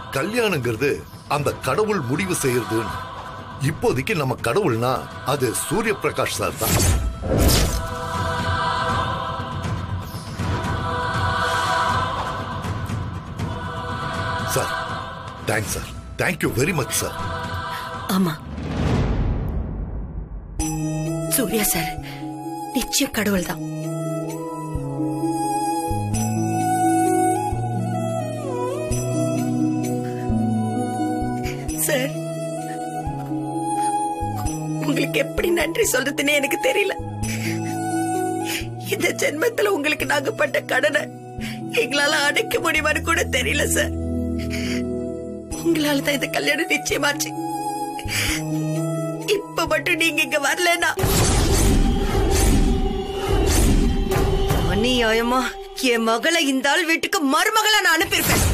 கல்யாணங்கிறது அந்த கடவுள் முடிவு செய்யறதுன்னு இப்போதைக்கு நம்ம கடவுள்னா அது சூரிய பிரகாஷ் சார் தான் sir thanks sir thank you very much sir ஆமா சூர்யா சார் நிச்சயம் கடவுள் தான் சார் உங்களுக்கு எப்படி நன்றி சொல்றதுன்னு எனக்கு தெரியல இந்த ஜென்மத்துல உங்களுக்கு நாங்க பட்ட கடனை எங்களால அடைக்க முடியுமான்னு கூட தெரியல சார் உங்களால தான் இந்த கல்யாணம் நிச்சயமாச்சு இப்ப மட்டும் நீங்க இங்க வரலனா அநியாயமா என் மகளை இந்த ஆள் வீட்டுக்கு மருமகளா நான் அனுப்பியிருப்பேன்